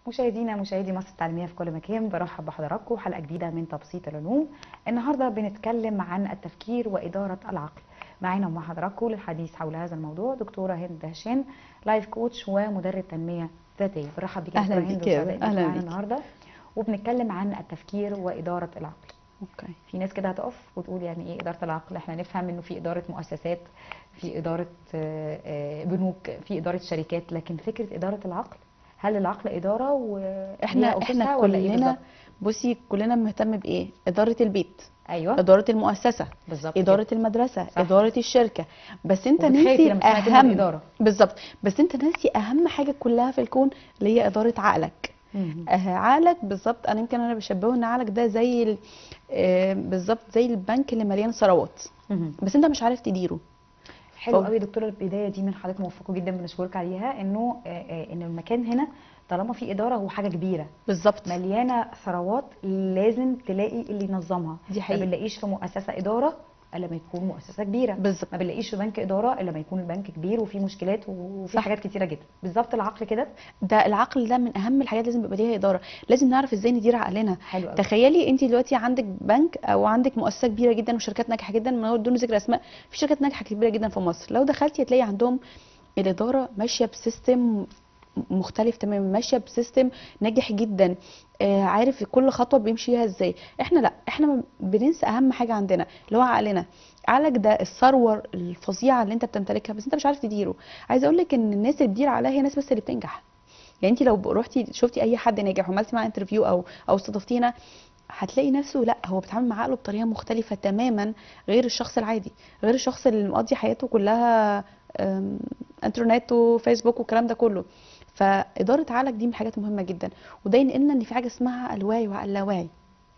مشاهدينا مشاهدي مصر التعليمية في كل مكان برحب بحضراتكم حلقة جديدة من تبسيط العلوم النهاردة بنتكلم عن التفكير وإدارة العقل معانا ومع حضراتكم للحديث حول هذا الموضوع دكتورة هند دهشان لايف كوتش ومدرب تنمية ذاتية برحب بك يا أهلا دكتورة هند بك يا وسعداء أهلا معانا بك. النهاردة وبنتكلم عن التفكير وإدارة العقل اوكي في ناس كده هتقف وتقول يعني ايه اداره العقل احنا نفهم انه في اداره مؤسسات في اداره آه، آه، بنوك في اداره شركات لكن فكره اداره العقل هل العقل اداره واحنا احنا احنا ولا ايه كلنا بالظبط بصي كلنا مهتم بايه اداره البيت ايوه اداره المؤسسه بالظبط اداره كده. المدرسه صح. اداره الشركه بس انت وبتخافي ناسي لما تسمعي كلمة اهم إدارة. بالظبط بس انت ناسي اهم حاجه كلها في الكون اللي هي اداره عقلك مم. آه، عقلك بالظبط انا يمكن انا بشبهه ان عقلك ده زي ال- آه، بالظبط زي البنك اللي مليان ثروات مم. بس انت مش عارف تديره حلو ف- قوي يا دكتوره البدايه دي من حضرتك موفقه جدا بنشكرك عليها انه آه، آه، ان المكان هنا طالما في اداره هو حاجه كبيره بالظبط مليانه ثروات لازم تلاقي اللي ينظمها دي ما حقيقة. بنلاقيش في مؤسسه اداره الا ما يكون مؤسسه كبيره بالظبط ما بنلاقيش في بنك اداره الا ما يكون البنك كبير وفيه مشكلات وفي صح. حاجات كتيره جدا بالظبط العقل كده ده العقل ده من اهم الحاجات لازم يبقى ليها اداره لازم نعرف ازاي ندير عقلنا حلو قوي تخيلي انت دلوقتي عندك بنك او عندك مؤسسه كبيره جدا وشركات ناجحه جدا من غير دون ذكر اسماء في شركات ناجحه كبيره جدا في مصر لو دخلتي هتلاقي عندهم الاداره ماشيه بسيستم مختلف تماما ماشيه بسيستم ناجح جدا آه عارف كل خطوه بيمشي فيها ازاي احنا لا احنا بننسى اهم حاجه عندنا اللي هو عقلنا عقلك ده الثروه الفظيعه اللي انت بتمتلكها بس انت مش عارف تديره عايزه اقول لك ان الناس اللي بتدير عقلها هي الناس بس اللي بتنجح يعني انت لو روحتي شفتي اي حد ناجح وعملتي معاه انترفيو او او استضفتيه هنا هتلاقي نفسه لا هو بيتعامل مع عقله بطريقه مختلفه تماما غير الشخص العادي غير الشخص اللي مقضي حياته كلها أم، انترنت وفيسبوك والكلام ده كله فاداره عقلك دي من الحاجات المهمه جدا وده ينقلنا ان في حاجه اسمها الواعي وعقل اللاواعي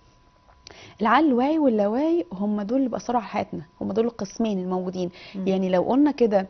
العقل الواعي واللاواعي هم دول اللي بيأثروا على حياتنا هم دول القسمين الموجودين مم. يعني لو قلنا كده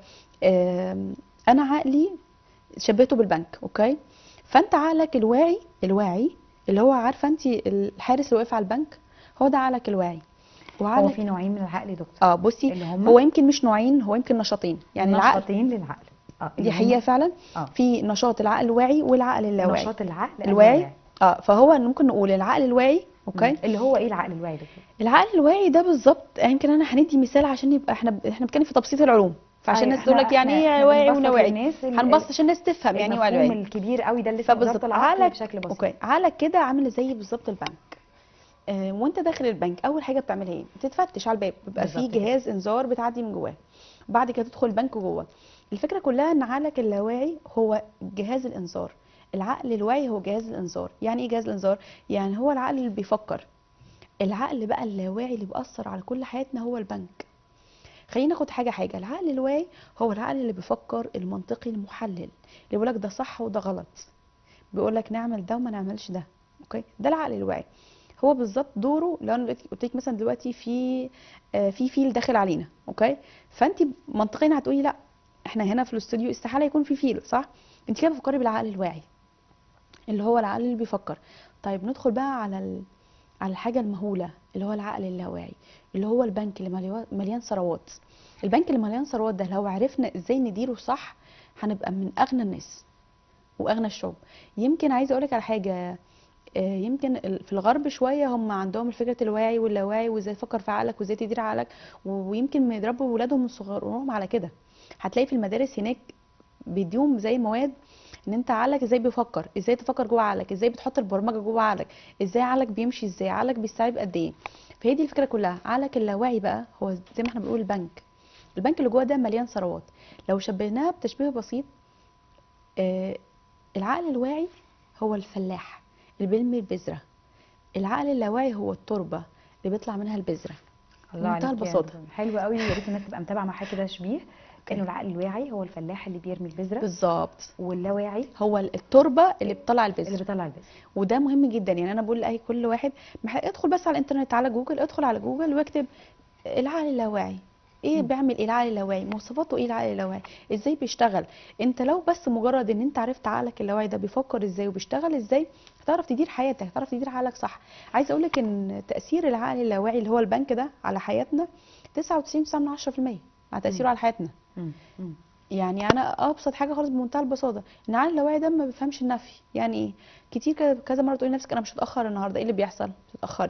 آم، انا عقلي شبهته بالبنك اوكي فانت عقلك الواعي الواعي اللي هو عارفه انت الحارس اللي واقف على البنك هو ده عقلك الواعي هو وعقلك في نوعين من العقل يا دكتور اه بصي اللي هم هو يمكن مش نوعين هو يمكن نشاطين يعني العقل نشاطين للعقل اه اللي دي هم- حقيقه فعلا اه في نشاط العقل الواعي والعقل اللاواعي نشاط العقل الواعي اه فهو ممكن نقول العقل الواعي اوكي اوكي اللي هو ايه العقل الواعي ده كده؟ العقل الواعي ده بالظبط يمكن انا هندي مثال عشان يبقى احنا احنا بنتكلم في تبسيط العلوم فعشان أيوة، الناس تقول لك إحنا- يعني إحنا- ايه إحنا واعي بنبسط ولا واعي للناس ال- هنبسط عشان الناس تفهم يعني ايه المفهوم واعي الكبير قوي ده اللي اسمه اداره فبالظبط العقل عقلك بشكل بسيط اوكي عقلك كده عامل زي بالظبط البنك آه وانت داخل البنك اول حاجه بتعملها ايه بتتفتش على الباب بيبقى فيه بالظبط كده. جهاز انذار بتعدي من جواه بعد كده تدخل البنك جوه الفكره كلها ان عقلك اللاواعي هو جهاز الانذار العقل الواعي هو جهاز الانذار يعني ايه جهاز الانذار يعني هو العقل اللي بيفكر العقل بقى اللاواعي اللي بيأثر على كل حياتنا هو البنك خلينا ناخد حاجه حاجه العقل الواعي هو العقل اللي بيفكر المنطقي المحلل اللي بيقول لك ده صح وده غلط بيقول لك نعمل ده وما نعملش ده اوكي ده العقل الواعي هو بالظبط دوره لو انا دلوقتي- قلت لك مثلا دلوقتي في آه، في فيل داخل علينا اوكي فانت منطقيا هتقولي لا احنا هنا في الاستوديو استحاله يكون في فيل صح انت كده بتفكري بالعقل الواعي اللي هو العقل اللي بيفكر طيب ندخل بقى على ال... على الحاجه المهوله اللي هو العقل اللاواعي اللي هو البنك اللي مليو- مليان ثروات البنك اللي مليان ثروات ده لو عرفنا ازاي نديره صح هنبقى من اغنى الناس واغنى الشعوب يمكن عايزه اقولك على حاجه آه، يمكن ال- في الغرب شويه هم عندهم فكره الواعي واللاواعي وازاي تفكر في عقلك وازاي تدير عقلك و- ويمكن بيضربوا ولادهم من صغرهم على كده هتلاقي في المدارس هناك بيديهم زي مواد ان انت عقلك ازاي بيفكر ازاي تفكر جوه عقلك ازاي بتحط البرمجه جوه عقلك ازاي عقلك بيمشي ازاي عقلك بيستوعب قد ايه فهي دي الفكره كلها عقلك اللاواعي بقى هو زي ما احنا بنقول البنك البنك اللي جوه ده مليان ثروات لو شبهناها بتشبيه بسيط آه العقل الواعي هو الفلاح اللي بيرمي البذره العقل اللاواعي هو التربه اللي بيطلع منها البذره الله بمنتهى عليك يا البساطة. دكتور. حلو قوي يا ريت الناس تبقى متابعه مع حاجه كده تشبيه انه العقل الواعي هو الفلاح اللي بيرمي البذره بالظبط واللاواعي هو التربه اللي بتطلع اللي البذره بيطلع البذره وده مهم جدا يعني انا بقول لاي كل واحد مح- ادخل بس على الانترنت على جوجل ادخل على جوجل واكتب العقل اللاواعي ايه مم. بيعمل ايه العقل اللاواعي مواصفاته ايه العقل اللاواعي ازاي بيشتغل انت لو بس مجرد ان انت عرفت عقلك اللاواعي ده بيفكر ازاي وبيشتغل ازاي هتعرف تدير حياتك هتعرف تدير عقلك صح عايزه اقول لك ان تاثير العقل اللاواعي اللي هو البنك ده على حياتنا 99.9% مع تاثيره مم. على حياتنا مم. مم. يعني انا ابسط حاجه خالص بمنتهى البساطه ان العقل اللاواعي ده ما بيفهمش النفي يعني ايه كتير كده كذا مره تقولي لنفسك انا مش هتاخر النهارده ايه اللي بيحصل تتاخري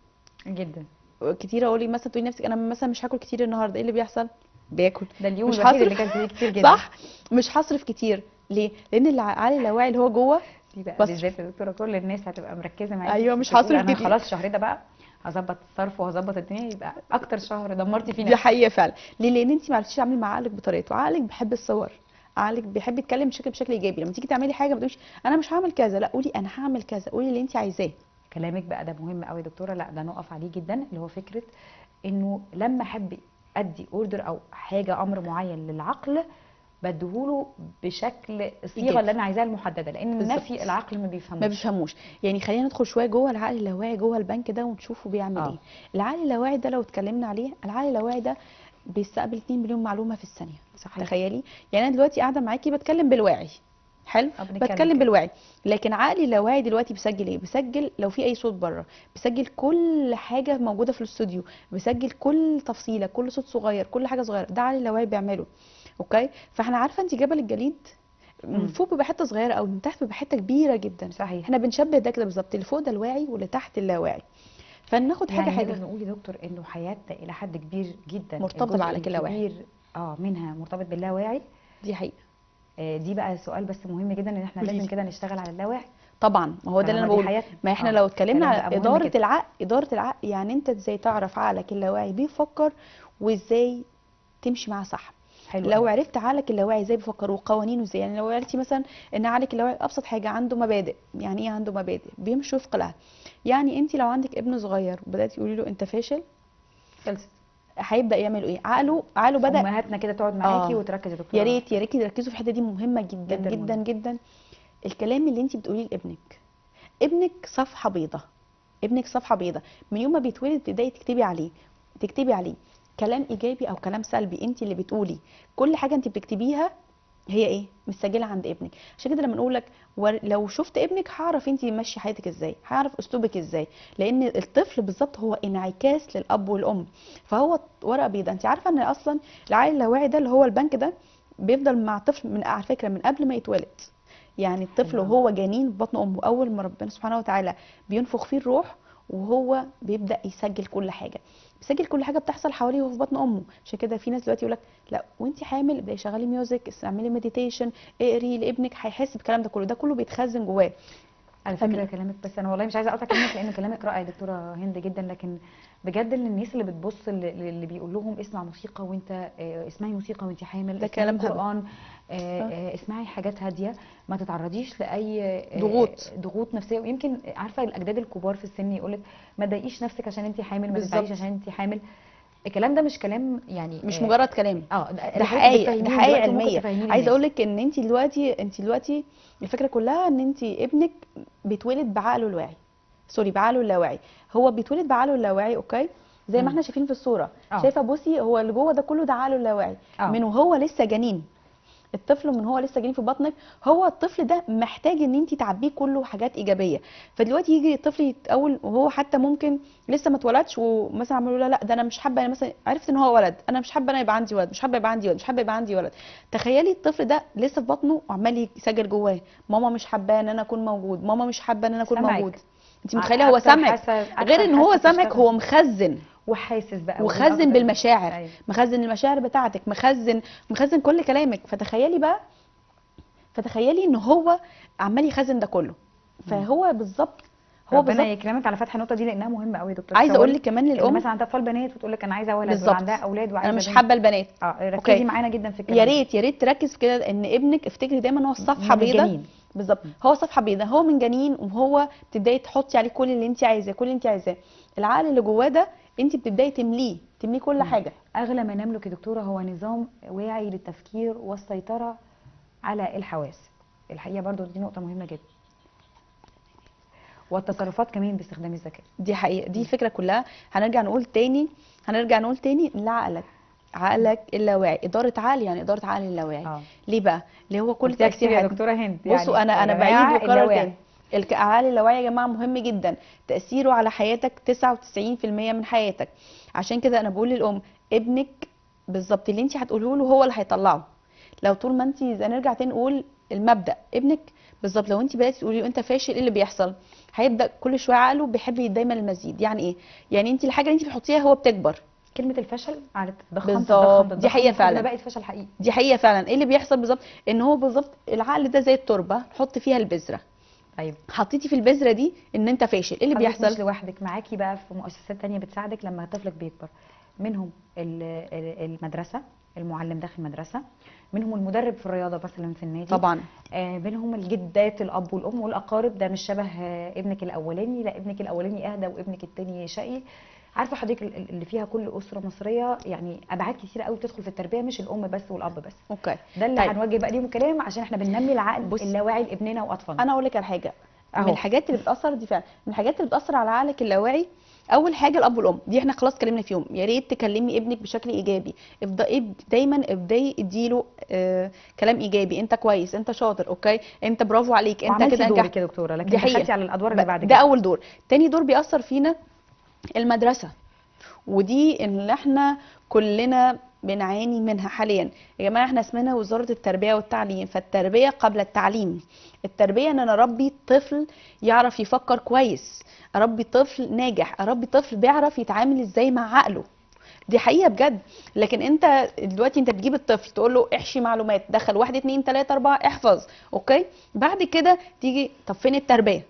جدا كتير اقولي مثلا تقولي لنفسك انا مثلا مش هاكل كتير النهارده ايه اللي بيحصل باكل ده اليوم مش الوحيد اللي هصرف. كان فيه كتير جدا صح مش هصرف كتير ليه لان العقل اللاواعي اللي هو جوه دي بقى بصرف. بالذات يا دكتوره كل الناس هتبقى مركزه معاكي أيوة، مش تقول هصرف انا كتير. خلاص الشهر ده بقى هظبط الصرف وهظبط الدنيا يبقى اكتر شهر دمرتي فيه دي نفسك حقيقه فعلا ليه لان انت ما عرفتيش تعملي مع عقلك بطريقته عقلك بيحب الصور عقلك بيحب يتكلم بشكل بشكل ايجابي لما تيجي تعملي حاجه ما تقوليش انا مش هعمل كذا لا قولي انا هعمل كذا قولي اللي انت عايزاه كلامك بقى ده مهم قوي يا دكتوره لا ده نقف عليه جدا اللي هو فكره انه لما احب ادي اوردر او حاجه امر معين للعقل بديهوله بشكل الصيغه إيجابي. اللي انا عايزاها المحدده لان بالظبط. النفي العقل ما ما بيفهموش بيفهموش يعني خلينا ندخل شويه جوه العقل اللاواعي جوه البنك ده ونشوفه بيعمل آه. ايه العقل اللاواعي ده لو اتكلمنا عليه العقل اللاواعي ده بيستقبل 2 مليون معلومه في الثانيه صحيح تخيلي يعني انا دلوقتي قاعده معاكي بتكلم بالواعي حلو آه، بنتكلم بتكلم كده. بالواعي لكن عقلي اللاواعي دلوقتي بيسجل ايه بيسجل لو في اي صوت بره بيسجل كل حاجه موجوده في الاستوديو بيسجل كل تفصيله كل صوت صغير كل حاجه صغيره ده عقلي اللاواعي بيعمله اوكي فاحنا عارفه انت جبل الجليد من مم. فوق بيبقى حته صغيره قوي من تحت بيبقى حته كبيره جدا صحيح احنا بنشبه ده كده بالظبط اللي فوق ده الواعي واللي تحت اللاواعي فناخد حاجه يعني حاجه نقدر نقول يا دكتور انه حياتنا الى حد كبير جدا مرتبطة الجزء بعقلك اللاواعي. الكبير اه منها مرتبط باللاواعي دي حقيقه آه دي بقى سؤال بس مهم جدا ان احنا قوليلي. لازم كده نشتغل على اللاواعي طبعا ما هو ده اللي انا طالما دي بقوله حياتنا. ما احنا آه، لو اتكلمنا الكلام على بقى مهم اداره جدا. العقل اداره العقل يعني انت ازاي تعرف عقلك اللاواعي بيفكر وازاي تمشي معاه صح حلو لو قوي. عرفت عقلك اللاواعي ازاي بيفكر وقوانينه ازاي يعني لو عرفتي مثلا ان عقلك اللاواعي ابسط حاجه عنده مبادئ يعني ايه عنده مبادئ بيمشي وفق لها يعني انت لو عندك ابن صغير وبداتي تقولي له انت فاشل خلصت هيبدا يعمل ايه عقله عقله بدا امهاتنا كده تقعد معاكي آه. وتركز يا دكتوره يا ريت يا ريت تركزوا في الحته دي مهمه جدا جداً جدا مهمة. جدا الكلام اللي انت بتقوليه لابنك ابنك صفحه بيضه ابنك صفحه بيضه من يوم ما بيتولد تبداي تكتبي عليه تكتبي عليه كلام ايجابي او كلام سلبي انت اللي بتقولي كل حاجه انت بتكتبيها هي ايه مسجله عند ابنك عشان كده لما نقول لك ور- لو شفت ابنك هعرف انت ماشيه حياتك ازاي هعرف اسلوبك ازاي لان الطفل بالظبط هو انعكاس للاب والام فهو ورقه بيضاء انت عارفه ان اصلا العقل اللاواعي ده اللي هو البنك ده بيفضل مع الطفل من على فكره من قبل ما يتولد يعني الطفل حلو. وهو جنين في بطن امه اول ما ربنا سبحانه وتعالى بينفخ فيه الروح وهو بيبدا يسجل كل حاجه بيسجل كل حاجه بتحصل حواليه وهو في بطن امه عشان كده في ناس دلوقتي يقول لك لا وانت حامل ابداي شغلي ميوزك اعملي مديتيشن اقري لابنك هيحس بالكلام ده كله ده كله بيتخزن جواه على فاهم؟ فكره كلامك بس انا والله مش عايزه اقطع كلامك لان كلامك رائع يا دكتوره هند جدا لكن بجد ان الناس اللي بتبص اللي, اللي بيقول لهم اسمع موسيقى وانت آه، اسمعي موسيقى وانت حامل ده اسمعي كلام هبل. قران آه، آه، اسمعي حاجات هاديه ما تتعرضيش لاي آه، ضغوط. ضغوط نفسيه ويمكن عارفه الاجداد الكبار في السن يقول لك ما تضايقيش نفسك عشان انت حامل ما بالظبط. تزعليش عشان انت حامل الكلام ده مش كلام يعني مش آه، مجرد كلام اه ده حقائق ده حقائق علميه عايزه اقول لك لك ان انت دلوقتي انت دلوقتي الفكره كلها ان انت ابنك بيتولد بعقله الواعي سوري بعقله اللاواعي هو بيتولد بعقله اللاواعي اوكي زي مم. ما احنا شايفين في الصوره آه. شايفه بصي هو اللي جوه ده كله ده عقله اللاواعي آه. من وهو لسه جنين الطفل من هو لسه جنين في بطنك هو الطفل ده محتاج ان انت تعبيه كله حاجات ايجابيه فدلوقتي يجي الطفل يتقول وهو حتى ممكن لسه ما اتولدش ومثلا عملوا له لا ده انا مش حابه انا مثلا عرفت ان هو ولد انا مش حابه انا يبقى عندي ولد مش حابه يبقى عندي ولد مش حابه يبقى عندي ولد تخيلي الطفل ده لسه في بطنه وعمال يسجل جواه ماما مش حابه ان انا اكون موجود ماما مش حابه ان انا اكون سامعك. موجود انت متخيله هو أكتر سامعك حاسة- أكتر غير ان هو حاسة سامعك بتشتغل. هو مخزن وحاسس بقى ودي وخزن أكتر- بالمشاعر أيوة. مخزن المشاعر بتاعتك مخزن مخزن كل كلامك فتخيلي بقى فتخيلي ان هو عمال يخزن ده كله فهو بالظبط هو ربنا بالظبط يكرمك على فتح النقطه دي لانها مهمه قوي يا دكتور عايزه اقول تصوري لك كمان اللي للام مثلا عندها اطفال بنات وتقول لك انا عايزه ولد بالظبط. وعندها اولاد وعايزه انا مش بنت. حابه البنات اه ركزي أوكي. معانا جدا في الكلام يا ده. ريت يا ريت تركز في كده ان ابنك افتكري دايما هو صفحه من بيضاء الجنين. بالظبط هو صفحه بيضاء هو من جنين وهو بتبداي تحطي عليه كل اللي انت عايزاه كل اللي انت عايزاه العقل اللي جواه ده انت بتبداي تمليه تمليه كل حاجه اغلى ما نملك يا دكتوره هو نظام واعي للتفكير والسيطره على الحواس الحقيقه برضو دي نقطه مهمه جدا والتصرفات كمان باستخدام الذكاء دي حقيقة دي الفكرة كلها هنرجع نقول تاني هنرجع نقول تاني لعقلك عقلك اللاواعي إدارة عقل يعني إدارة عقل اللاواعي اه ليه بقى؟ اللي هو كل قلتيها كتير تأثير يا حياتنا. دكتوره هند بصوا انا انا الجماعة بعيد وكرر اللاواعي. تاني الك- العقل اللاواعي يا جماعه مهم جدا تاثيره على حياتك 99% من حياتك عشان كده انا بقول للام ابنك بالظبط اللي انت هتقوله له هو اللي هيطلعه لو طول ما انت زي نرجع تاني نقول المبدا ابنك بالظبط لو انت بداتي تقولي له انت فاشل ايه اللي بيحصل هيبدا كل شويه عقله بيحب دايما المزيد يعني ايه يعني انت الحاجه اللي انت بتحطيها هو بتكبر كلمه الفشل قعدت تضخم بالظبط. تضخم دي حقيقة تضخم، فعلا. بقت فشل حقيقي دي حقيقه فعلا ايه اللي بيحصل بالظبط ان هو بالظبط العقل ده زي التربه حط فيها البذره طيب حطيتي في البذره دي ان انت فاشل ايه اللي حضرتك مش بيحصل لوحدك معاكي بقى في مؤسسات تانية بتساعدك لما طفلك بيكبر منهم ال- ال- المدرسة المعلم داخل المدرسة منهم المدرب في الرياضة مثلا في النادي طبعا آه منهم الجدات الأب والأم والأقارب ده مش شبه آه ابنك الأولاني لا ابنك الأولاني أهدى وابنك التاني شقي عارفه حضرتك ال- اللي فيها كل اسره مصريه يعني ابعاد كتيره قوي بتدخل في التربيه مش الام بس والاب بس اوكي ده اللي طيب. هنوجه بقى ليهم كلام عشان احنا بننمي العقل بص. اللاواعي لابننا واطفالنا انا اقول لك على حاجه من أهو. الحاجات اللي بتاثر دي فعلا من الحاجات اللي بتاثر على عقلك اللاواعي اول حاجه الاب والام دي احنا خلاص اتكلمنا فيهم يا ريت تكلمي ابنك بشكل ايجابي ابداي دايما ابداي اديله آه كلام ايجابي انت كويس انت شاطر اوكي انت برافو عليك انت وعملتي كده دورك نجحت يا دكتوره لكن دي حقيقة. دخلتي على الادوار اللي بعد ده كده اول دور تاني دور بيأثر فينا المدرسة ودي اللي احنا كلنا بنعاني منها حاليا يا جماعه احنا اسمنا وزاره التربيه والتعليم فالتربيه قبل التعليم التربيه ان انا اربي طفل يعرف يفكر كويس اربي طفل ناجح اربي طفل بيعرف يتعامل ازاي مع عقله دي حقيقه بجد لكن انت دلوقتي انت بتجيب الطفل تقول له احشي معلومات دخل واحد اتنين تلاته اربعه احفظ اوكي بعد كده تيجي طب فين التربيه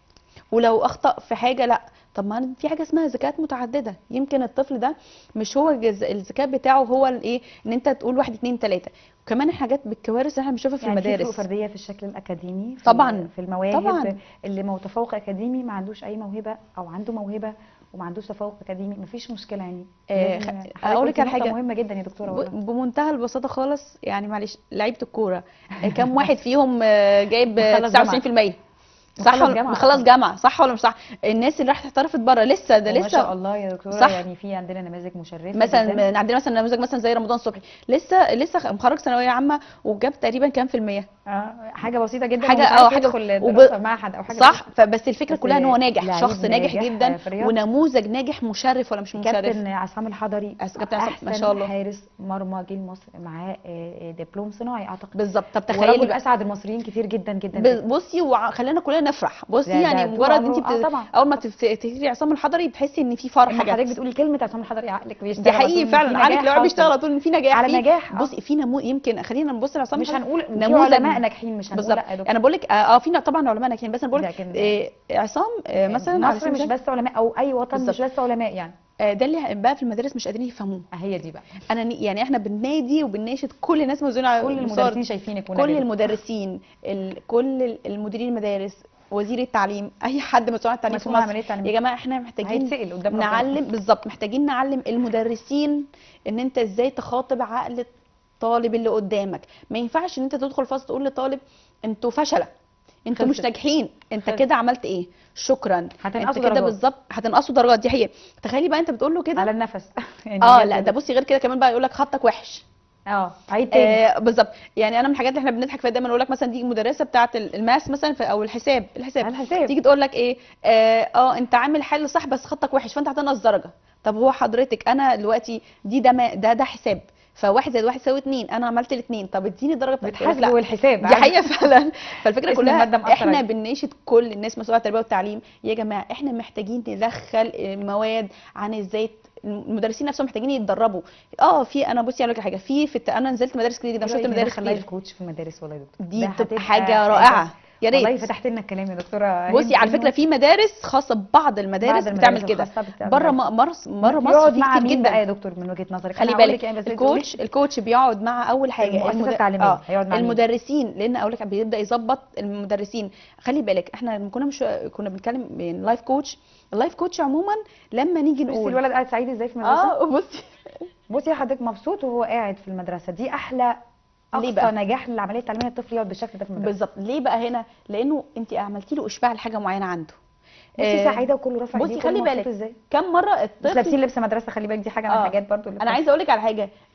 ولو اخطا في حاجه لا طب ما أنا في حاجه اسمها ذكاءات متعدده يمكن الطفل ده مش هو الجز- الذكاء بتاعه هو الايه ان انت تقول واحد اتنين تلاته وكمان حاجات بالكوارث اللي احنا بنشوفها في يعني في فروق المدارس فرديه في الشكل الاكاديمي في طبعاً. ال- في المواهب طبعاً. اللي متفوق اكاديمي ما عندوش اي موهبه او عنده موهبه وما عندوش تفوق اكاديمي مفيش مشكله يعني آه، لازم- خ- حضرتك هقول لك قلتي على نقطة حاجة. مهمه جدا يا دكتوره ب- والله بمنتهى البساطه خالص يعني معلش لعيبه الكوره آه، كم واحد فيهم آه، جايب آه، مخلص جامعة. 99% صح مخلص ولا جامعة. مخلص جامعه صح ولا مش صح الناس اللي راحت احترفت بره لسه ده ما شاء لسه الله يا دكتوره صح. يعني في عندنا نماذج مشرفه جداً. مثلا عندنا مثلا نموذج مثلا زي رمضان صبحي لسه لسه مخرج ثانويه عامه وجاب تقريبا كام في الميه آه حاجه بسيطه جدا حاجة- ومش عارف آه، حاجة- يدخل وب- دراسة معهد او حاجه صح فبس الفكره بس كلها ان هو ناجح لعيب شخص ناجح ناجح جدا في الرياضة. ونموذج ناجح مشرف ولا مش مشرف كابتن عصام الحضري أس- كابتن عصام، ما أحسن شاء الله. حارس مرمى جيل مصر معاه آه، آه، دبلوم صناعي اعتقد بالظبط طب ورجل تخيلي بقى اسعد المصريين كتير جدا جدا جداً. ب- بصي وخلينا كلنا نفرح بصي ده- ده يعني طول مجرد عمره- انت آه بت... طبعا. اول ما تفت- تفتكري عصام الحضري بتحسي ان في فرحه لما حضرتك جت بتقولي كلمه عصام الحضري عقلك بيشتغل دي على طول حقيقي إن في فعلا عقلك نجاح لو حاصل. بيشتغل على طول ان في نجاح على فيه. نجاح، آه. بصي في نمو يمكن خلينا نبص لعصام مش الحضري. هنقول في نموذج علماء ناجحين مش هنقول بالظبط لا يا دكتور. انا بقول لك اه في طبعا علماء ناجحين بس انا بقول لك لكن- إيه عصام آه، مثلا على مصر سبيل مش المثال، بس علماء او اي وطن مش بالظبط. بس علماء يعني آه، ده اللي بقى في المدارس مش قادرين يفهموه هي دي بقى انا ن- يعني احنا بننادي وبنناشد كل الناس موجودين على كل المسار. المدرسين شايفينك كل ونجدك. المدرسين ال... كل ال- المديرين المدارس وزير التعليم اي حد مسؤول عن التعليم في مسؤول عن مصر عملية التعليم. يا جماعه احنا محتاجين هيتسأل قدام ربنا. نعلم بالظبط محتاجين نعلم المدرسين ان انت ازاي تخاطب عقل الطالب اللي قدامك ما ينفعش ان انت تدخل فصل تقول لطالب انتوا فشله انتوا مش خلصت. ناجحين انت خلصت. كده عملت ايه شكرا هتنقصوا انت كده درجات. بالظبط هتنقصوا درجات دي حقيقه تخيلي بقى انت بتقول له كده على النفس يعني اه هي لا كده. ده بصي غير كده كمان بقى يقول لك خطك وحش اه عيد تاني آه بالظبط يعني انا من الحاجات اللي احنا بنضحك فيها دايما نقول لك مثلا دي مدرسه بتاعه الماس مثلا في او الحساب الحساب الحساب. تيجي تقول لك ايه اه, آه انت عامل حل صح بس خطك وحش فانت هتنقص درجه طب هو حضرتك انا دلوقتي دي ده ما ده ده حساب فواحد زائد واحد يساوي اتنين انا عملت الاتنين طب اديني الدرجه بتاعتك يقول لك لا. بتحاسبوا الحساب دي حقيقه فعلا فالفكره اسم كلها المادة مأثر احنا عليك. بنناشد كل الناس مسؤوله عن التربيه والتعليم يا جماعه احنا محتاجين ندخل مواد عن ازاي المدرسين نفسهم محتاجين يتدربوا اه في انا بصي اقول لك حاجه في, في الت- انا نزلت مدارس كتير جدا شفت مدارس ندخل لايف كتير كوتش في المدارس والله يا دكتور دي ده بتبقى هتبقى حاجه رائعه يا والله ريت فتحت لنا الكلام يا دكتوره بصي هند على إنه فكره في مدارس خاصه ببعض المدارس بعض بتعمل المدارس كده الخاصة بتعمل بره كده. م- مرس بره مصر بيقعد في مع كتير مين بقى يا جدا دكتور من وجهه نظرك خلي أنا هقول بالك لك يعني بس أنت الكوتش الكوتش بيقعد مع اول حاجه المؤسسة التعليمية. هيقعد مع مين؟ المدرسين لان اقول لك بيبدا يظبط المدرسين خلي بالك احنا لما كنا مش كنا بنتكلم من لايف كوتش اللايف كوتش عموما لما نيجي بصي نقول الولد قاعد سعيد ازاي في المدرسه اه بصي بصي حضرتك مبسوط وهو قاعد في المدرسه دي احلى ليه اقصى بقى؟ نجاح للعمليه التعليميه الطفل يقعد بالشكل ده في المدرسه بالظبط ليه بقى هنا لانه انت عملتي له اشباع لحاجه معينه عنده بصي آه، سعيده وكله رافع بصي ايديه خلي وكله مبسوط بالك ازاي كم مره مش الطفل لابسين لبس مدرسه خلي بالك دي حاجه من آه. الحاجات برضو اللي انا عايزه اقول لك على حاجه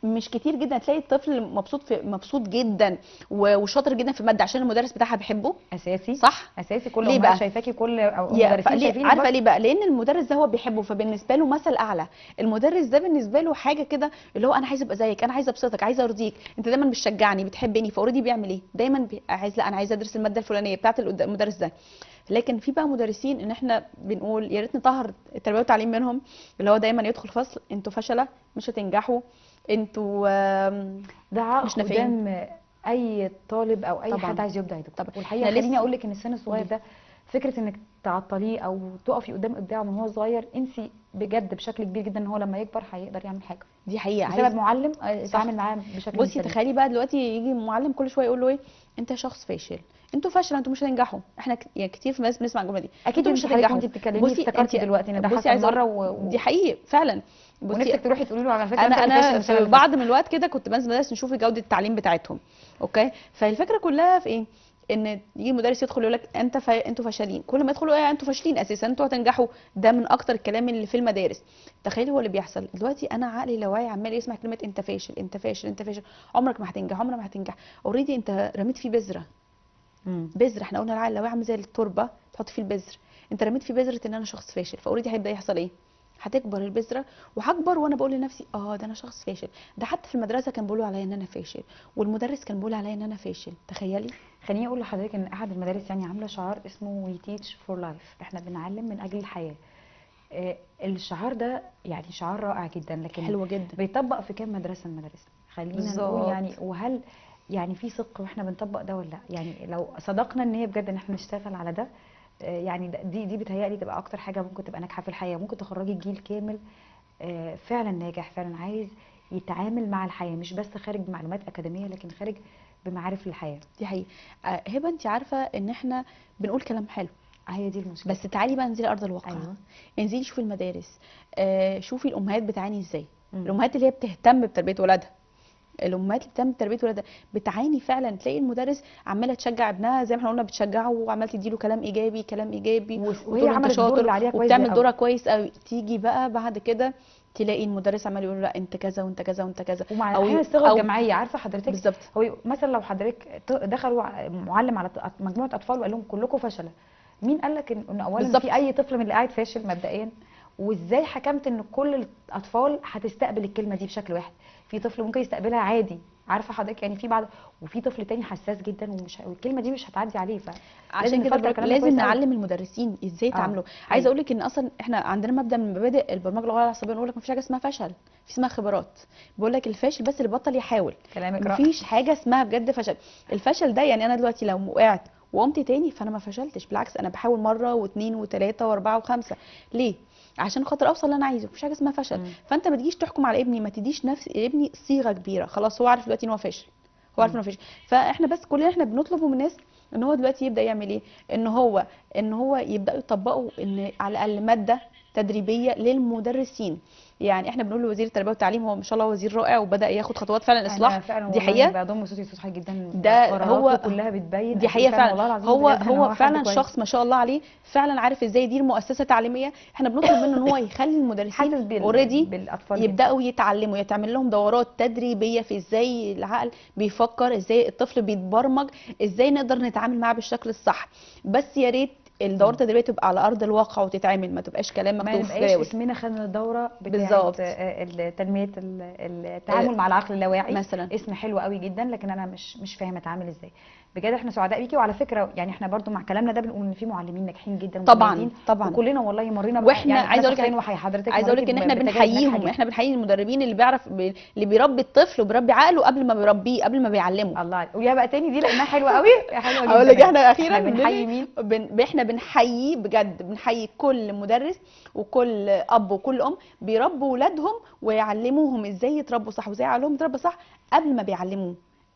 مش كتير جدا تلاقي الطفل مبسوط في مبسوط جدا و- وشاطر جدا في الماده عشان المدرس بتاعها بيحبه اساسي صح اساسي كل ليه امهات بقى؟ شايفاكي كل او يا مدرسين فليه- شايفين عارفه ليه بقى لان المدرس ده هو بيحبه فبالنسبه له مثل اعلى المدرس ده بالنسبه له حاجه كده اللي هو انا عايز ابقى زيك انا عايز ابسطك عايز ارضيك انت دايما بتشجعني بتحبني فاوريدي بيعمل ايه دايما بي... عايز لا انا عايز ادرس الماده الفلانيه بتاعه القد- المدرس ده لكن في بقى مدرسين ان احنا بنقول يا ريت نطهر التربيه والتعليم منهم اللي هو دايما يدخل فصل انتوا فشله مش هتنجحوا انتوا آم، ده عائق مش نافعين. قدام اي طالب او اي طبعاً. حد عايز يبدع يا دكتور طبعاً. والحقيقه إحنا لسه- خليني اقول لك ان السن الصغير قولي. ده فكره انك تعطليه او تقفي قدام ابداعه من هو صغير انسي بجد بشكل كبير جدا ان هو لما يكبر هيقدر يعمل حاجه دي حقيقه بسبب عايز معلم آه، صح. اتعامل معاه بشكل بصي سليم. تخيلي بقى دلوقتي يجي معلم كل شويه يقول له ايه انت شخص فاشل انتوا فاشله انتوا مش هتنجحوا احنا ك- يعني كتير في الناس بنسمع الجمله دي اكيد انتوا مش مش حضرتك هتنجحوا وانت بتتكلمي بصي افتكرتي انت- دلوقتي ان ده بصي حصل عايزه مره اقول و... و... دي حقيقي فعلا بصي ونفسك تروحي تقولي له على فكره انا انت اللي انا فاشل، مش أنا في اللي بعض من الوقت كده كنت بنزل مدارس نشوف جوده التعليم بتاعتهم اوكي فالفكره كلها في ايه ان يجي مدرس يدخل يقول لك انت ف... انتوا فاشلين كل ما يدخلوا ايه انتوا فاشلين اساسا انتوا هتنجحوا ده من اكتر الكلام اللي في المدارس تخيلي هو اللي بيحصل دلوقتي انا عقلي اللاواعي عمال يسمع كلمه انت فاشل انت فاشل انت فاشل عمرك ما هتنجح عمرك ما هتنجح اوريدي انت رميت فيه بذره مم. بذره احنا قلنا العقل اللاواعي عامل زي التربه تحط فيه البذر انت رميت فيه بذره ان انا شخص فاشل فاوريدي هيبدا يحصل ايه هتكبر البذره وهكبر وانا بقول لنفسي اه ده انا شخص فاشل ده حتى في المدرسه كان بيقولوا عليا ان انا فاشل والمدرس كان بيقول عليا ان انا فاشل تخيلي خليني اقول لحضرتك ان احد المدارس يعني عامله شعار اسمه وي تيتش فور لايف احنا بنعلم من اجل الحياه آه، الشعار ده يعني شعار رائع جدا لكن حلوه جدا بيطبق في كام مدرسه من المدارس خلينا نقول بالظبط. يعني وهل يعني في صدق واحنا بنطبق ده ولا لا يعني لو صدقنا ان هي بجد ان احنا نشتغل على ده آه، يعني ده- دي دي بتهيألي تبقى اكتر حاجه ممكن تبقى ناجحه في الحياه ممكن تخرجي جيل كامل آه، فعلا ناجح فعلا عايز يتعامل مع الحياه مش بس خارج بمعلومات اكاديميه لكن خارج بمعارف الحياه دي حقيقه آه، هبه انت عارفه ان احنا بنقول كلام حلو هي دي المشكله بس تعالي بقى انزلي ارض الواقع أيوة. انزلي شوفي المدارس آه، شوفي الامهات بتعاني ازاي مم. الامهات اللي هي بتهتم بتربيه ولادها الامهات اللي بتهتم بتربيه ولادها بتعاني فعلا تلاقي المدرس عماله تشجع ابنها زي ما احنا قلنا بتشجعه وعماله تديله كلام ايجابي كلام ايجابي وس- وتقول وهي له انت عملت الدور شاطر اللي عليها كويس وبتعمل أوي. دورها كويس قوي تيجي بقى بعد كده تلاقي المدرس عمال يقول له لا انت كذا وانت كذا وانت كذا ومع أو- احيانا الصيغه أو- الجماعيه عارفه حضرتك بالظبط هو مثلا لو حضرتك ط- دخلوا ع- معلم على ط- مجموعه اطفال وقال لهم كلكم فشله مين قال لك ان إن اولا بالظبط. في اي طفل من اللي قاعد فاشل مبدئيا وازاي حكمت ان كل الاطفال هتستقبل الكلمه دي بشكل واحد في طفل ممكن يستقبلها عادي عارفه حضرتك يعني في بعض وفي طفل تاني حساس جدا ومش والكلمه دي مش هتعدي عليه ف عشان كده نفلتر بقولك كلامنا لازم كويس أوي. نعلم المدرسين ازاي آه، يتعاملوا حقيقي. عايزه اقول لك ان اصلا احنا عندنا مبدا من مبادئ البرمجه اللغويه العصبيه نقول لك مفيش حاجه اسمها فشل في اسمها خبرات بقول لك الفاشل بس اللي بطل يحاول كلامك رائع مفيش حاجه اسمها بجد فشل الفشل ده يعني انا دلوقتي لو وقعت وقمت تاني فانا ما فشلتش بالعكس انا بحاول مره واثنين وثلاثه واربعه وخمسه ليه عشان خاطر اوصل اللي انا عايزه مفيش حاجه اسمها فشل مم. فانت ما تجيش تحكم على ابني ما تديش نفس ابني صيغه كبيره خلاص هو عارف دلوقتي ان هو فاشل هو عارف مم. انه فاشل فاحنا بس كلنا احنا بنطلبه من الناس ان هو دلوقتي يبدا يعمل ايه ان هو ان هو يبداوا يطبقوا ان على الاقل ماده تدريبيه للمدرسين يعني احنا بنقول لوزير التربيه والتعليم هو ما شاء الله وزير رائع وبدا ياخد خطوات فعلا اصلاح أنا فعلا دي والله حقيقه بضم صوتي صوت حي جدا ده قراراته هو- كلها بتبين دي قد حقيقه إيه فعلا والله العظيم هو بجد إن هو حد فعلا كويس. شخص ما شاء الله عليه فعلا عارف ازاي يدير مؤسسه تعليميه احنا بنطلب منه ان هو يخلي المدرسين حاسس بال... اوريدي بالاطفال جداً. يبداوا يتعلموا يتعمل لهم دورات تدريبيه في ازاي العقل بيفكر ازاي الطفل بيتبرمج ازاي نقدر نتعامل معاه بالشكل الصح بس يا ريت الدورات التدريبيه تبقى على ارض الواقع وتتعمل ما تبقاش كلام ما مكتوب في نبقاش جداول اسمنا خدنا الدوره بتاعه بالظبط. آه، ال- تنميه ال- التعامل مع العقل اللاواعي مثلا اسم حلو قوي جدا لكن انا مش مش فاهم اتعامل ازاي بجد احنا سعداء بيكي وعلى فكره يعني احنا برضو مع كلامنا ده بنقول ان في معلمين ناجحين جدا طبعا ومميزين، طبعا وكلنا والله مرينا بح- واحنا يعني عايزه أنا اقول لك شخصياً وحي حضرتك عايزه اقول لك ان مريت احنا ب- بتجارب ناجحة بنحييهم جداً. احنا بنحيي المدربين اللي بيعرف بي- اللي بيربي الطفل وبيربي عقله قبل ما بيربيه قبل ما بيعلمه الله عليك. ويا بقى تاني دي لانها حلوه قوي حلوه جدا اقول لك احنا اخيرا احنا بنحيي مين بن... احنا بنحيي بجد بنحيي كل مدرس وكل اب وكل ام بيربوا ولادهم ويعلموهم ازاي يتربوا صح وازاي يعلموهم يتربوا صح قبل ما بيعلموه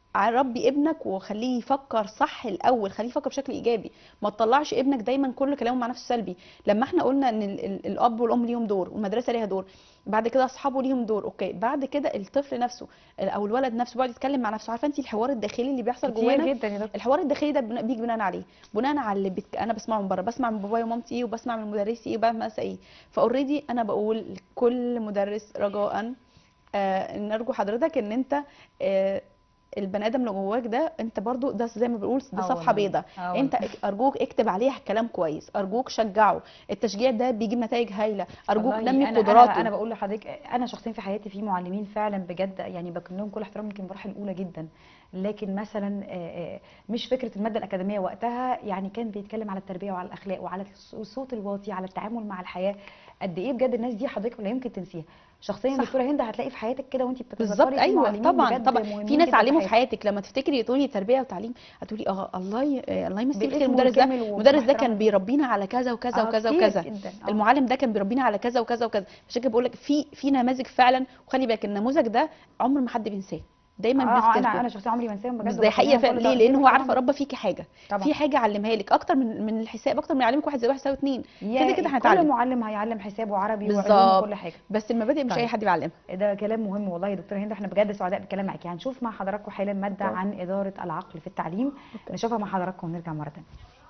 ربي ابنك وخليه يفكر صح الاول خليه يفكر بشكل ايجابي ما تطلعش ابنك دايما كل كلامه مع نفسه سلبي لما احنا قلنا ان ال- ال- الاب والام ليهم دور والمدرسه ليها دور بعد كده اصحابه ليهم دور اوكي بعد كده الطفل نفسه او الولد نفسه بيقعد يتكلم مع نفسه عارفه انت الحوار الداخلي اللي بيحصل كتير جوانا جدا يا دكتور الحوار الداخلي ده بن- بيجي بناء عليه بناء على اللي بت... انا بسمعه من بره بسمع من بابايا ومامتي ايه وبسمع من مدرسي ايه وبسمع ايه فاوريدي انا بقول لكل مدرس رجاء آه نرجو حضرتك ان انت آه البني ادم اللي جواك ده انت برضو ده زي ما بنقول ده آه صفحه والله. بيضاء آه انت والله. اك- ارجوك اكتب عليها كلام كويس ارجوك شجعه التشجيع ده بيجيب نتائج هايله ارجوك والله نمي انا قدراته انا انا بقول لحضرتك انا شخصيا في حياتي في معلمين فعلا بجد يعني بكن لهم كل احترام يمكن المراحل الاولى جدا لكن مثلا آه، آه، مش فكره الماده الاكاديميه وقتها يعني كان بيتكلم على التربيه وعلى الاخلاق وعلى الص- الصوت الواطي على التعامل مع الحياه قد ايه بجد الناس دي حضرتك لا يمكن تنسيها شخصيا صح. دكتوره هند هتلاقي في حياتك كده وانت بتتذكري بالظبط في ايوه معلمين طبعا بجد طبعا في مهمين ناس جدا علموا في حياتك. حياتك لما تفتكري تقولي تربيه وتعليم هتقولي اه الله ي... آه، الله يمسيه بالخير باسمه المدرس ده الكامل المدرس ده كان وباحترامه. بيربينا على كذا وكذا آه، وكذا كتير وكذا جدا آه. المعلم ده كان بيربينا على كذا وكذا وكذا عشان كده بقول لك في في نماذج فعلا وخلي بالك النموذج ده عمر ما حد بينساه دايما اه انا بنفتكره انا شخصيا عمري ما انساهم بجد بس ده حقيقه وبكلمهم فعلا كل ليه لان تقدير هو عارف طبعاً. ربى فيكي حاجه طبعا في حاجه علمها لك اكتر من من الحساب اكتر من يعلمك واحد زائد واحد يساوي اتنين يا كده كده كل هنتعلم معلم هيعلم حساب وعربي وعلوم بالظبط. وكل حاجه بس المبادئ مش طيب. اي حد بيعلمها ده كلام مهم والله يا دكتوره هند احنا بجد سعداء بالكلام معاكي هنشوف مع حضراتكم حالا ماده طيب. عن اداره العقل في التعليم نشوفها مع حضراتكم ونرجع مره ثانيه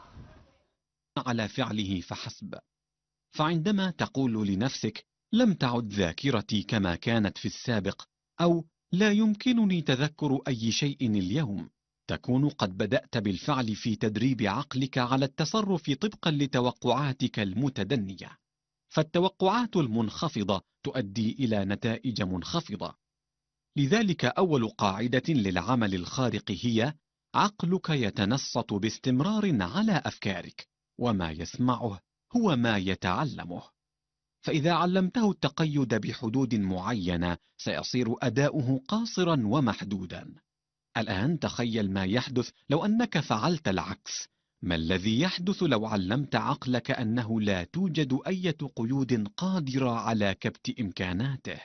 على فعله فحسب فعندما تقول لنفسك لم تعد ذاكرتي كما كانت في السابق او لا يمكنني تذكر اي شيء اليوم تكون قد بدات بالفعل في تدريب عقلك على التصرف طبقا لتوقعاتك المتدنيه فالتوقعات المنخفضه تؤدي الى نتائج منخفضه لذلك اول قاعده للعمل الخارق هي عقلك يتنصت باستمرار على افكارك وما يسمعه هو ما يتعلمه فإذا علمته التقيد بحدود معينة سيصير أداؤه قاصرا ومحدودا الآن تخيل ما يحدث لو أنك فعلت العكس ما الذي يحدث لو علمت عقلك أنه لا توجد أي قيود قادرة على كبت إمكاناته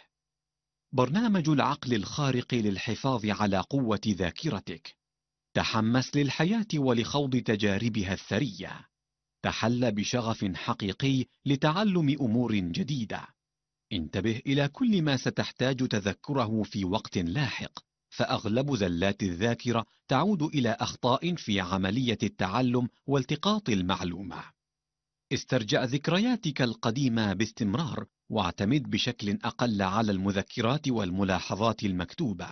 برنامج العقل الخارق للحفاظ على قوة ذاكرتك تحمس للحياة ولخوض تجاربها الثرية تحل بشغف حقيقي لتعلم امور جديده انتبه الى كل ما ستحتاج تذكره في وقت لاحق فاغلب زلات الذاكره تعود الى اخطاء في عمليه التعلم والتقاط المعلومه استرجع ذكرياتك القديمه باستمرار واعتمد بشكل اقل على المذكرات والملاحظات المكتوبه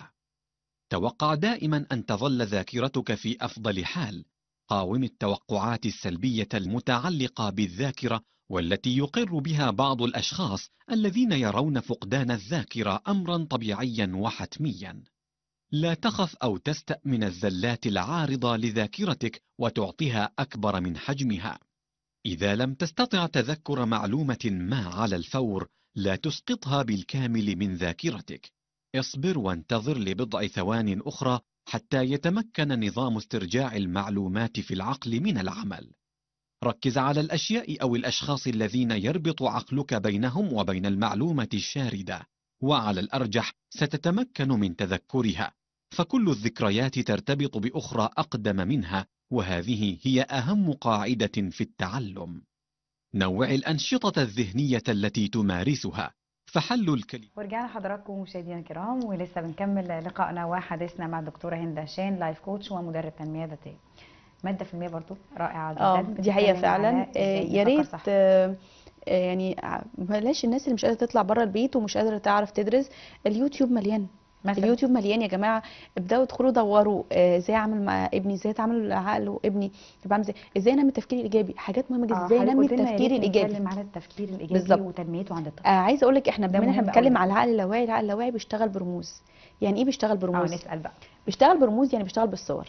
توقع دائما ان تظل ذاكرتك في افضل حال قاوم التوقعات السلبية المتعلقة بالذاكرة والتي يقر بها بعض الأشخاص الذين يرون فقدان الذاكرة أمرا طبيعيا وحتميا. لا تخف أو تستأ من الزلات العارضة لذاكرتك وتعطيها أكبر من حجمها. إذا لم تستطع تذكر معلومة ما على الفور، لا تسقطها بالكامل من ذاكرتك. اصبر وانتظر لبضع ثوان أخرى حتى يتمكن نظام استرجاع المعلومات في العقل من العمل. ركز على الأشياء أو الأشخاص الذين يربط عقلك بينهم وبين المعلومة الشاردة، وعلى الأرجح ستتمكن من تذكرها، فكل الذكريات ترتبط بأخرى أقدم منها، وهذه هي أهم قاعدة في التعلم. نوع الأنشطة الذهنية التي تمارسها، فحل الكلمة ورجعنا حضراتكم مشاهدينا الكرام ولسه بنكمل لقائنا وحديثنا مع الدكتوره هند هشام لايف كوتش ومدرب تنميه ذاتيه ماده في المية برضو رائعه جدا اه دي حقيقه بتتكلم على فعلا إزاي آه، يا نفكر ريت صح. آه، آه، يعني ع- بلاش الناس اللي مش قادره تطلع بره البيت ومش قادره تعرف تدرس اليوتيوب مليان مثلا اليوتيوب مليان يا جماعه ابداوا ادخلوا دوروا آه، ازاي اعمل مع ابني ازاي اتعامل مع عقله ابني يبقى عامل ازاي ازاي انمي التفكير الايجابي حاجات مهمه جدا آه، ازاي حضرتك انمي قلت لنا يا التفكير ريت الايجابي نتكلم على التفكير الايجابي بالظبط. وتنميته عند الطفل آه عايزه اقول لك احنا ده بما إن احنا مهم قوي بنتكلم ده. على العقل اللاواعي العقل اللاواعي بيشتغل برموز يعني ايه بيشتغل اه برموز نسال بقى بيشتغل برموز يعني بيشتغل بالصور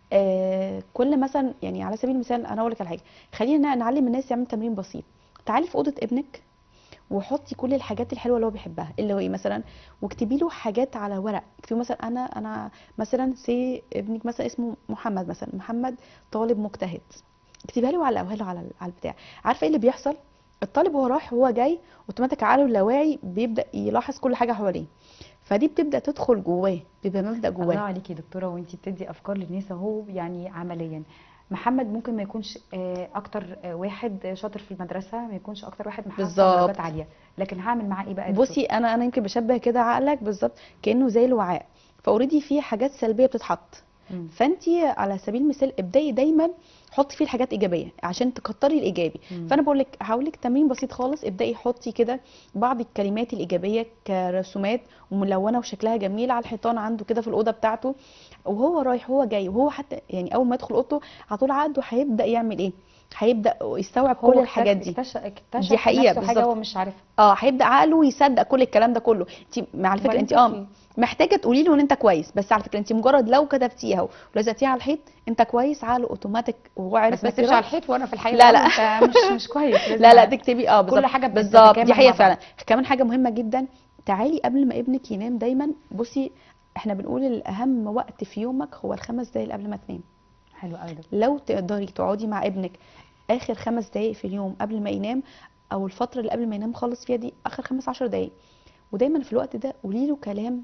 آه كل مثلا يعني على سبيل المثال انا اقول لك على حاجه خلينا نعلم الناس يعمل تمرين بسيط تعالي في اوضه ابنك وحطي كل الحاجات الحلوه اللي هو بيحبها اللي هو ايه مثلا واكتبي له حاجات على ورق اكتبي مثلا انا انا مثلا سي ابنك مثلا اسمه محمد مثلا محمد طالب مجتهد اكتبيها له وعلقها له على على البتاع عارفه ايه اللي بيحصل الطالب وهو رايح وهو جاي اوتوماتيك عقله اللاواعي بيبدا يلاحظ كل حاجه حواليه فدي بتبدا تدخل جواه بيبقى مبدا الله جواه عليكي يا دكتوره وانتي بتدي افكار للناس اهو يعني عمليا محمد ممكن ما يكونش آه، اكتر آه، واحد شاطر في المدرسه ما يكونش اكتر واحد محقق بالظبط. درجات عاليه لكن هعمل معاه ايه بقى يا دكتور؟ بصي انا انا يمكن بشبه كده عقلك بالظبط كانه زي الوعاء فاوريدي في حاجات سلبيه بتتحط مم. فانت على سبيل المثال ابداي دايما حطي فيه الحاجات ايجابيه عشان تكتري الايجابي مم. فانا بقول لك هقول لك تمرين بسيط خالص ابداي حطي كده بعض الكلمات الايجابيه كرسومات وملونه وشكلها جميل على الحيطان عنده كده في الاوضه بتاعته وهو رايح وهو جاي وهو حتى يعني اول ما يدخل اوضته على طول عقله هيبدا يعمل ايه هيبدا يستوعب هو كل الحاجات دي اكتشف اكتشف دي حقيقة نفسه حاجه بالظبط. هو مش عارفها اه هيبدا عقله يصدق كل الكلام ده كله انت على فكره وبعدين انت اه طفل. محتاجه تقولي له ان انت كويس بس على فكره انت مجرد لو كتبتيها ولزقتيها على الحيط انت كويس عقله اوتوماتيك وهو عارف بس ما بس تكتبش يروح. على الحيط وانا في الحقيقه لا، لا. انت مش مش كويس لازم لا لا تكتبي اه بالظبط حاجة بالظبط بتتكامل دي حقيقه مع بعض. فعلا كمان حاجه مهمه جدا تعالي قبل ما ابنك ينام دايما بصي احنا بنقول الاهم وقت في يومك هو الخمس دقايق قبل ما تنام حلو قوي ده لو تقدري تقعدي مع ابنك اخر خمس دقايق في اليوم قبل ما ينام او الفتره اللي قبل ما ينام خالص فيها دي اخر خمس عشر دقايق ودايما في الوقت ده قولي له كلام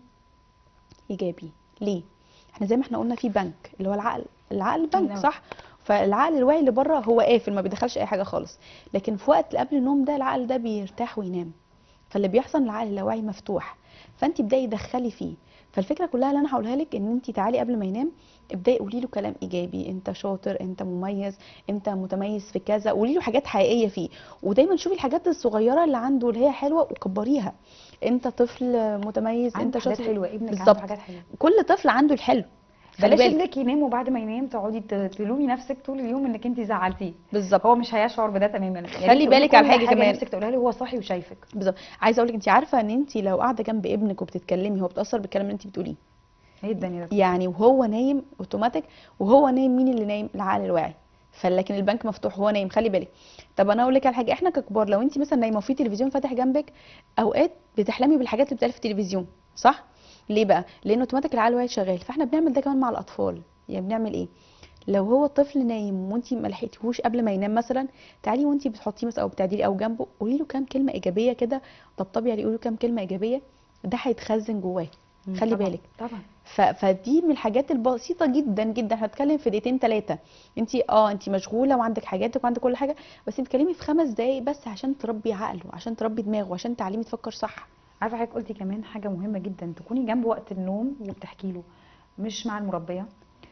ايجابي ليه احنا زي ما احنا قلنا في بنك اللي هو العقل العقل بنك نعم. صح فالعقل الواعي اللي بره هو قافل ما بيدخلش اي حاجه خالص لكن في وقت اللي قبل النوم ده العقل ده بيرتاح وينام فاللي بيحصل إن العقل اللاواعي مفتوح فانت ابداي دخلي فيه فالفكره كلها اللي انا هقولها لك ان انت تعالي قبل ما ينام ابداي قولي له كلام ايجابي انت شاطر انت مميز انت متميز في كذا قولي له حاجات حقيقيه فيه ودايما شوفي الحاجات الصغيره اللي عنده اللي هي حلوه وكبريها انت طفل متميز عنده انت حاجات شاطر حلوه ابنك عنده بالظبط. حاجات حلوه كل طفل عنده الحلو خلي بلاش بالك ابنك ينام وبعد ما ينام تقعدي ت- تلومي نفسك طول اليوم انك انت زعلتيه بالظبط هو مش هيشعر بده تماما يعني خلي تقولي بالك كل على حاجة كمان. نفسك تقولها له هو صاحي وشايفك بالظبط عايزه اقول لك انت عارفه ان انت لو قاعده جنب ابنك وبتتكلمي هو بتاثر بالكلام اللي انت بتقوليه ايه الدنيا ده يعني وهو نايم اوتوماتيك وهو نايم مين اللي نايم العقل الواعي فلكن البنك مفتوح وهو نايم خلي بالك طب انا اقول لك على حاجه احنا ككبار لو انت مثلا نايمه وفي تلفزيون فاتح جنبك اوقات بتحلمي بالحاجات اللي بتتقال في التلفزيون صح ليه بقى لان اوتوماتيك العقل الواعي شغال فاحنا بنعمل ده كمان مع الاطفال يعني بنعمل ايه لو هو الطفل نايم وانت ما لحقتيهوش قبل ما ينام مثلا تعالي وانت بتحطيه مثلا او بتعدلي او جنبه قولي له كام كلمه ايجابيه كده طبطبي عليه قولي له كام كلمه ايجابيه ده هيتخزن جواه مم، خلي طبعاً، بالك. طبعا ف... فدي من الحاجات البسيطه جدا جدا احنا بنتكلم في دقيقتين ثلاثه انت اه انت مشغوله وعندك حاجاتك وعندك كل حاجه بس انت بتتكلمي في خمس دقايق بس عشان تربي عقله عشان تربي دماغه عشان تعلمي تفكر صح عارفه حضرتك قلتي كمان حاجه مهمه جدا تكوني جنبه وقت النوم وبتحكي له مش مع المربيه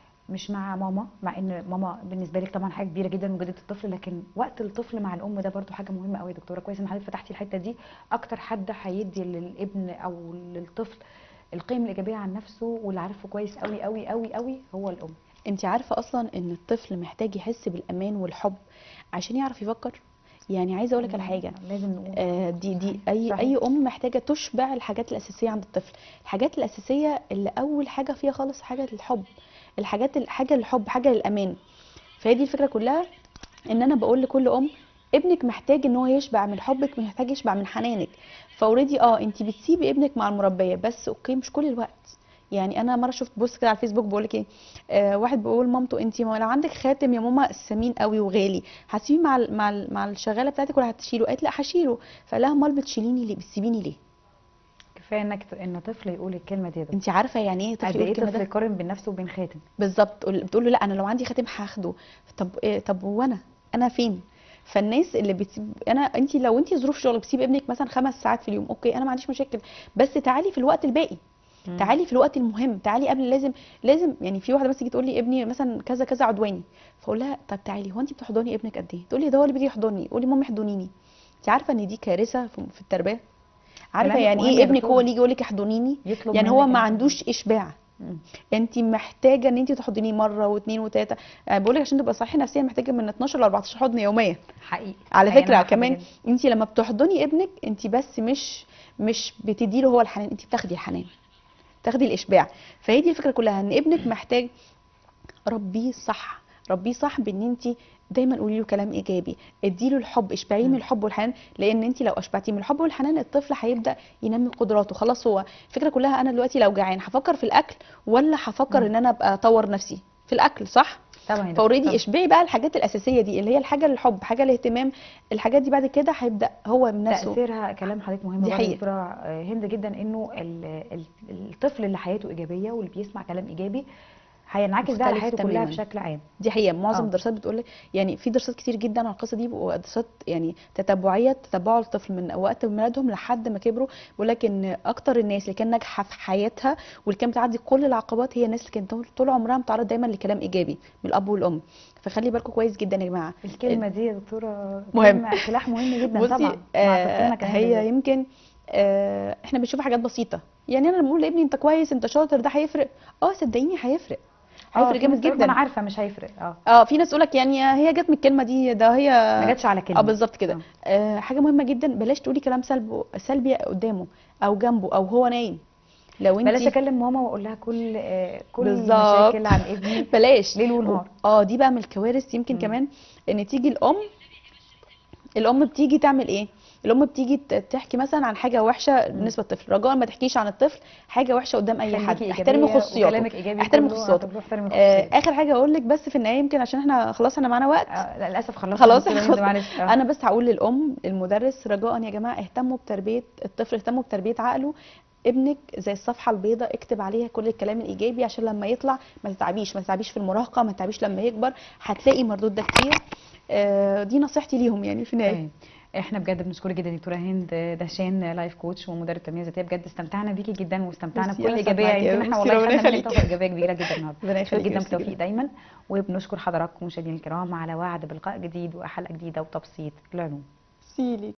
مش مع ماما مع ان ماما بالنسبه لك طبعا حاجه كبيره جدا وجوده الطفل لكن وقت الطفل مع الام ده برضو حاجه مهمه قوي يا دكتوره كويس ان حضرتك فتحتي الحته دي اكتر حد هيدي للابن او للطفل القيم الايجابيه عن نفسه واللي عارفه كويس قوي قوي قوي قوي هو الام انت عارفه اصلا ان الطفل محتاج يحس بالامان والحب عشان يعرف يفكر يعني عايزه اقول لك على حاجه لازم نقول آه، دي دي صحيح، اي صحيح. اي ام محتاجه تشبع الحاجات الاساسيه عند الطفل الحاجات الاساسيه اللي اول حاجه فيها خالص حاجه الحب الحاجات حاجه للحب حاجه للامان فهي دي الفكره كلها ان انا بقول لكل ام ابنك محتاج ان هو يشبع من حبك محتاج يشبع من حنانك فاوريدي اه انت بتسيبي ابنك مع المربيه بس اوكي مش كل الوقت يعني انا مره شفت بوست كده على الفيسبوك بقول لك ايه آه واحد بيقول مامته انت ما لو عندك خاتم يا ماما ثمين قوي وغالي هتسيبيه مع ال- مع ال- مع الشغاله بتاعتك ولا هتشيله قالت لا هشيله فقال لها امال بتشيليني ليه بتسيبيني ليه كفايه انك ت- ان طفل يقول الكلمه دي يا دكتور انت عارفه يعني ايه طفل قد يقول ايه الكلمه طفل ده يقارن بين نفسه وبين خاتم بالظبط قول- بتقول له لا انا لو عندي خاتم هاخده طب إيه طب وانا انا فين فالناس اللي بتسيب انا انت لو انت ظروف شغل بتسيب ابنك مثلا خمس ساعات في اليوم اوكي انا ما عنديش مشاكل بس تعالي في الوقت الباقي مم. تعالي في الوقت المهم تعالي قبل لازم لازم يعني في واحده بس تيجي تقول لي ابني مثلا كذا كذا عدواني فاقول لها طب تعالي هو انت بتحضني ابنك قد ايه تقول لي ده هو اللي بيجي يحضني قولي مامي احضنيني انت عارفه ان دي كارثه في في التربيه عارفه كلامك يعني مهم ايه يا ابنك دكتور. هو اللي يجي يقول لك احضنيني يطلب يعني هو منك ما إنك- عندوش اشباع مم. انت محتاجه ان انت تحضنيه مره واثنين وثلاثه يعني بقول لك عشان تبقى صحي نفسيا محتاجه من 12 ل 14 حضن يوميا حقيقي على حقيقي أنا فكره مع كمان حضرتك. انت لما بتحضني ابنك انت بس مش مش بتديله هو الحنان انت بتاخدي الحنان تاخدي الاشباع فهي دي الفكره كلها ان ابنك محتاج ربيه صح ربيه صح بان انت دايما قولي له كلام ايجابي اديله الحب اشبعيه من مم. الحب والحنان لان انت لو اشبعتيه من الحب والحنان الطفل هيبدا ينمي قدراته خلاص هو الفكره كلها انا دلوقتي لو جعان هفكر في الاكل ولا هفكر مم. ان انا ابقى اطور نفسي في الاكل صح طبعا يا دكتور، فاوريدي طبعاً. اشبعي بقى الحاجات الاساسيه دي اللي هي الحاجه للحب حاجه للاهتمام الحاجات دي بعد كده هيبدا هو من نفسه تأثيرها كلام حضرتك مهم دي برضه حقيقة. دكتورة آه، هند جدا انه ال- ال- الطفل اللي حياته ايجابيه واللي بيسمع كلام ايجابي هينعكس ده على مختلف حياته كلها تماماً. بشكل عام دي حقيقه معظم آه. الدراسات بتقول لك يعني في دراسات كتير جدا على القصه دي ودراسات يعني تتبعيه تتبعوا الطفل من وقت ميلادهم لحد ما كبروا بيقول لك ان اكتر الناس اللي كان ناجحه في حياتها واللي كانت بتعدي كل العقبات هي الناس اللي كانت طول- طول عمرها متعرض دايما لكلام ايجابي من الاب والام فخلي بالكم كويس جدا يا جماعه الكلمه دي يا دكتوره مهم. كلمة سلاح مهم جدا بصي طبعا مع آه تفكيرنا كمان هي بالذات. يمكن آه احنا بنشوف حاجات بسيطه يعني انا لما اقول لابني انت كويس انت شاطر ده هيفرق اه صدقيني هيفرق اه هيفرق في جامد ناس تقول جدا انا عارفه مش هيفرق اه اه في ناس تقول لك يعني هي جت من الكلمه دي ده هي ما جاتش على كلمه اه بالظبط كده آه. آه حاجه مهمه جدا بلاش تقولي كلام سلبي سلبي قدامه او جنبه او هو نايم لو انت بلاش اكلم ماما واقول لها كل آه كل بالظبط. المشاكل عن ابني بلاش ليل ونهار. اه دي بقى من الكوارث يمكن مم. كمان ان تيجي الام الام بتيجي تعمل ايه الام بتيجي ت- تحكي مثلا عن حاجه وحشه بالنسبه للطفل رجاء ما تحكيش عن الطفل حاجه وحشه قدام اي حد خليكي احترمي إيجابية خصوصياته وكلامك ايجابي احترمي كله خصوصياته هتقولي احترمي آه خصوصياته اخر حاجه اقول لك بس في النهايه يمكن عشان احنا خلاص احنا معانا وقت آه للاسف خلصنا خلاص دكتورة خلاص. هند، معلش آه. انا بس هقول للام المدرس رجاء يا جماعه اهتموا بتربيه الطفل اهتموا بتربيه عقله ابنك زي الصفحه البيضاء اكتب عليها كل الكلام الايجابي عشان لما يطلع ما تتعبيش ما تتعبيش في المراهقه ما تتعبيش لما يكبر هتلاقي مردود ده كتير آه، دي نصيحتي ليهم يعني في النهايه تمام. احنا بجد بنشكرك جدا دكتوره هند دهشان لايف كوتش ومدرب تنميه ذاتيه بجد استمتعنا بيكي جدا واستمتعنا ميرسي، بكل أنا ايجابيه سعدت معاكي يمكن احنا أوي. والله ربنا خدنا منك يخليكي. طاقه ايجابيه كبيره جدا النهارده ربنا شكرا يخليكي جدا ميرسي بالتوفيق جدا. دايما وبنشكر حضراتكم مشاهدينا الكرام على وعد بلقاء جديد وحلقه جديده وتبسيط العلوم سيلي